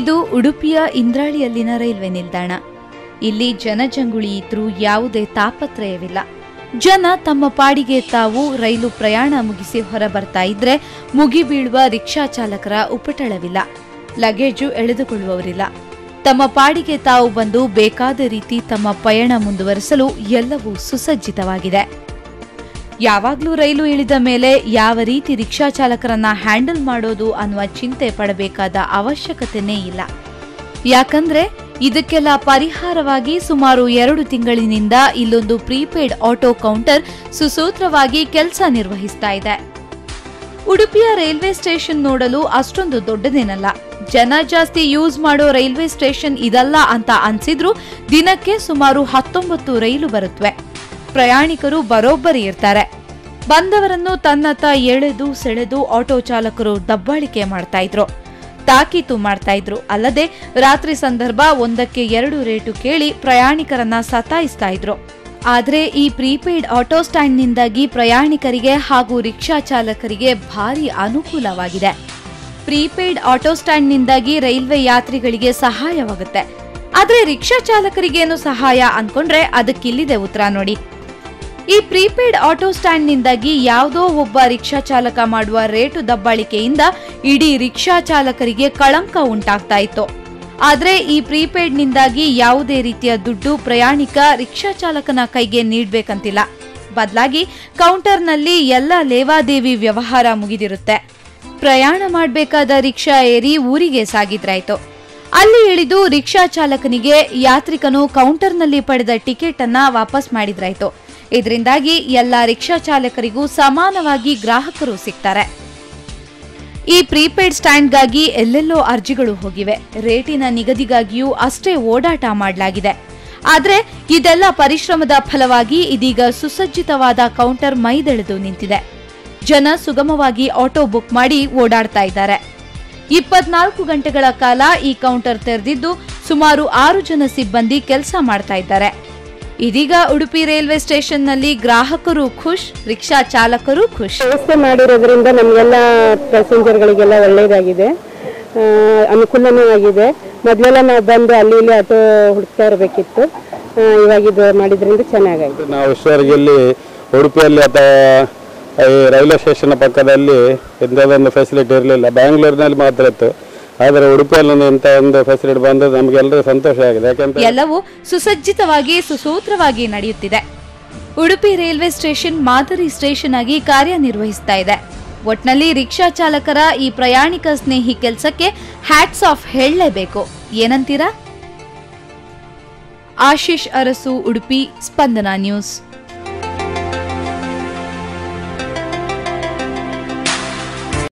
ಇದು ಉಡುಪಿಯ ಇಂದ್ರಾಳಿಯಲ್ಲಿನ ರೈಲ್ವೆ ನಿಲ್ದಾಣ ಇಲ್ಲಿ ಜನಜಂಗುಳಿ ಇದ್ರೂ ಯಾವುದೇ ತಾಪತ್ರಯವಿಲ್ಲ ಜನ ತಮ್ಮ ಪಾಡಿಗೆ ತಾವು ರೈಲು ಪ್ರಯಾಣ ಮುಗಿಸಿ ಹೊರಬರ್ತಾ ಇದ್ರೆ ಮುಗಿಬೀಳುವ ರಿಕ್ಷಾ ಚಾಲಕರ ಉಪಟಳವಿಲ್ಲ ಲಗೇಜು ಎಳೆದುಕೊಳ್ಳುವವರಿಲ್ಲ ತಮ್ಮ ಪಾಡಿಗೆ ತಾವು ಬಂದು ಬೇಕಾದ ರೀತಿ ತಮ್ಮ ಪಯಣ ಮುಂದುವರಿಸಲು ಎಲ್ಲವೂ ಸುಸಜ್ಜಿತವಾಗಿದೆ ಯಾವಾಗ್ಲೂ ರೈಲು ಇಳಿದ ಮೇಲೆ ಯಾವ ರೀತಿ ರಿಕ್ಷಾ ಚಾಲಕರನ್ನ ಹ್ಯಾಂಡಲ್ ಮಾಡೋದು ಅನ್ನುವ ಚಿಂತೆ ಪಡಬೇಕಾದ ಅವಶ್ಯಕತೆನೇ ಇಲ್ಲ ಯಾಕಂದ್ರೆ ಇದಕ್ಕೆಲ್ಲ ಪರಿಹಾರವಾಗಿ ಸುಮಾರು ಎರಡು ತಿಂಗಳಿನಿಂದ ಇಲ್ಲೊಂದು ಪ್ರೀಪೇಡ್ ಆಟೋ ಕೌಂಟರ್ ಸುಸೂತ್ರವಾಗಿ ಕೆಲಸ ನಿರ್ವಹಿಸ್ತಾ ಇದೆ ಉಡುಪಿಯ ರೈಲ್ವೆ ಸ್ಟೇಷನ್ ನೋಡಲು ಅಷ್ಟೊಂದು ದೊಡ್ಡದೇನಲ್ಲ ಜನ ಜಾಸ್ತಿ ಯೂಸ್ ಮಾಡೋ ರೈಲ್ವೆ ಸ್ಟೇಷನ್ ಇದಲ್ಲ ಅಂತ ಅನ್ಸಿದ್ರು ದಿನಕ್ಕೆ ಸುಮಾರು ಹತ್ತೊಂಬತ್ತು ರೈಲು ಬರುತ್ತವೆ ಪ್ರಯಾಣಿಕರು ಬರೋಬ್ಬರಿ ಇರ್ತಾರೆ ಬಂದವರನ್ನು ತನ್ನತ್ತ ಎಳೆದು ಸೆಳೆದು ಆಟೋ ಚಾಲಕರು ದಬ್ಬಾಳಿಕೆ ಮಾಡ್ತಾ ಇದ್ರು ತಾಕೀತು ಮಾಡ್ತಾ ಇದ್ರು ಅಲ್ಲದೆ ರಾತ್ರಿ ಸಂದರ್ಭ ಒಂದಕ್ಕೆ ಎರಡು ರೇಟು ಕೇಳಿ ಪ್ರಯಾಣಿಕರನ್ನ ಸತಾಯಿಸ್ತಾ ಇದ್ರು ಆದ್ರೆ ಈ ಪ್ರೀಪೇಡ್ ಆಟೋ ಸ್ಟ್ಯಾಂಡ್ನಿಂದಾಗಿ ಪ್ರಯಾಣಿಕರಿಗೆ ಹಾಗೂ ರಿಕ್ಷಾ ಚಾಲಕರಿಗೆ ಭಾರಿ ಅನುಕೂಲವಾಗಿದೆ ಪ್ರೀಪೇಡ್ ಆಟೋ ಸ್ಟ್ಯಾಂಡ್ನಿಂದಾಗಿ ರೈಲ್ವೆ ಯಾತ್ರಿಗಳಿಗೆ ಸಹಾಯವಾಗುತ್ತೆ ಆದ್ರೆ ರಿಕ್ಷಾ ಚಾಲಕರಿಗೇನು ಸಹಾಯ ಅನ್ಕೊಂಡ್ರೆ ಅದಕ್ಕಿಲ್ಲಿದೆ ಉತ್ತರ ನೋಡಿ ಈ ಪ್ರೀಪೇಡ್ ಆಟೋ ಸ್ಟ್ಯಾಂಡ್ನಿಂದಾಗಿ ಯಾವುದೋ ಒಬ್ಬ ರಿಕ್ಷಾ ಚಾಲಕ ಮಾಡುವ ರೇಟು ದಬ್ಬಾಳಿಕೆಯಿಂದ ಇಡೀ ರಿಕ್ಷಾ ಚಾಲಕರಿಗೆ ಕಳಂಕ ಉಂಟಾಗ್ತಾ ಇತ್ತು ಆದ್ರೆ ಈ ಪ್ರೀಪೇಡ್ನಿಂದಾಗಿ ಯಾವುದೇ ರೀತಿಯ ದುಡ್ಡು ಪ್ರಯಾಣಿಕ ರಿಕ್ಷಾ ಚಾಲಕನ ಕೈಗೆ ನೀಡ್ಬೇಕಂತಿಲ್ಲ ಬದಲಾಗಿ ಕೌಂಟರ್ನಲ್ಲಿ ಎಲ್ಲ ಲೇವಾದೇವಿ ವ್ಯವಹಾರ ಮುಗಿದಿರುತ್ತೆ ಪ್ರಯಾಣ ಮಾಡಬೇಕಾದ ರಿಕ್ಷಾ ಏರಿ ಊರಿಗೆ ಸಾಗಿದ್ರಾಯ್ತು ಅಲ್ಲಿ ಇಳಿದು ರಿಕ್ಷಾ ಚಾಲಕನಿಗೆ ಯಾತ್ರಿಕನು ಕೌಂಟರ್ನಲ್ಲಿ ಪಡೆದ ಟಿಕೆಟ್ ಅನ್ನ ವಾಪಸ್ ಮಾಡಿದ್ರಾಯ್ತು ಇದರಿಂದಾಗಿ ಎಲ್ಲ ರಿಕ್ಷಾ ಚಾಲಕರಿಗೂ ಸಮಾನವಾಗಿ ಗ್ರಾಹಕರು ಸಿಗ್ತಾರೆ ಈ ಪ್ರೀಪೇಡ್ ಸ್ಟ್ಯಾಂಡ್ಗಾಗಿ ಎಲ್ಲೆಲ್ಲೋ ಅರ್ಜಿಗಳು ಹೋಗಿವೆ ರೇಟಿನ ನಿಗದಿಗಾಗಿಯೂ ಅಷ್ಟೇ ಓಡಾಟ ಮಾಡಲಾಗಿದೆ ಆದ್ರೆ ಇದೆಲ್ಲ ಪರಿಶ್ರಮದ ಫಲವಾಗಿ ಇದೀಗ ಸುಸಜ್ಜಿತವಾದ ಕೌಂಟರ್ ಮೈದೆಳೆದು ನಿಂತಿದೆ ಜನ ಸುಗಮವಾಗಿ ಆಟೋ ಬುಕ್ ಮಾಡಿ ಓಡಾಡ್ತಾ ಇದ್ದಾರೆ ಇಪ್ಪತ್ನಾಲ್ಕು ಗಂಟೆಗಳ ಕಾಲ ಈ ಕೌಂಟರ್ ತೆರೆದಿದ್ದು ಸುಮಾರು ಆರು ಜನ ಸಿಬ್ಬಂದಿ ಕೆಲಸ ಮಾಡ್ತಾ ಇದ್ದಾರೆ ಇದೀಗ ಉಡುಪಿ ರೈಲ್ವೆ ಸ್ಟೇಷನ್ನಲ್ಲಿ ಗ್ರಾಹಕರು ಖುಷ್ ರಿಕ್ಷಾ ಚಾಲಕರು ಖುಷ್ ವ್ಯವಸ್ಥೆ ಮಾಡಿರೋದ್ರಿಂದ ನಮಗೆಲ್ಲ ಪ್ಯಾಸೆಂಜರ್ಗಳಿಗೆಲ್ಲ ಒಳ್ಳೆಯದಾಗಿದೆ ಆ, ಅನುಕೂಲನೂ ಆಗಿದೆ ಮೊದಲೆಲ್ಲ ನಾವು ಬಂದು ಅಲ್ಲಿ ಇಲ್ಲಿ ಆಟೋ ಹುಡುಕ್ತಾ ಇರಬೇಕಿತ್ತು ಇವಾಗ ಇದು ಮಾಡಿದ್ರಿಂದ ಚೆನ್ನಾಗಾಗಿದೆ ನಾವು ಇಷ್ಟವರೆಗೆ ಇಲ್ಲಿ ಉಡುಪಿಯಲ್ಲಿ ಅಥವಾ ಈ ರೈಲ್ವೆ ಸ್ಟೇಷನ್ ಪಕ್ಕದಲ್ಲಿ ಇಂಥದ್ದೊಂದು ಫೆಸಿಲಿಟಿ ಇರಲಿಲ್ಲ ಬ್ಯಾಂಗ್ಳೂರಿನಲ್ಲಿ ಮಾತ್ರ ಇತ್ತು ಆದರೆ ಉಡುಪಿಯಲ್ಲಿ ಇಂಥ ಒಂದು ಫೆಸಿಲಿಟಿ ಬಂದು ನಮಗೆಲ್ಲರಿಗೂ ಸಂತೋಷ ಆಗಿದೆ ಯಾಕೆಂತ ಎಲ್ಲವೂ ಸುಸಜ್ಜಿತವಾಗಿ ಸುಸೂತ್ರವಾಗಿ ನಡೆಯುತ್ತಿದೆ ಉಡುಪಿ ರೈಲ್ವೆ ಸ್ಟೇಷನ್ ಮಾದರಿ ಸ್ಟೇಷನ್ ಆಗಿ ಕಾರ್ಯನಿರ್ವಹಿಸ್ತಾ ಇದೆ ಒಟ್ನಲ್ಲಿ ರಿಕ್ಷಾ ಚಾಲಕರ ಈ ಪ್ರಯಾಣಿಕ ಸ್ನೇಹಿ ಕೆಲಸಕ್ಕೆ ಹ್ಯಾಟ್ಸ್ ಆಫ್ ಹೇಳಲೇಬೇಕು ಏನಂತೀರಾ ಆಶೀಶ್ ಅರಸು ಉಡುಪಿ ಸ್ಪಂದನ ನ್ಯೂಸ್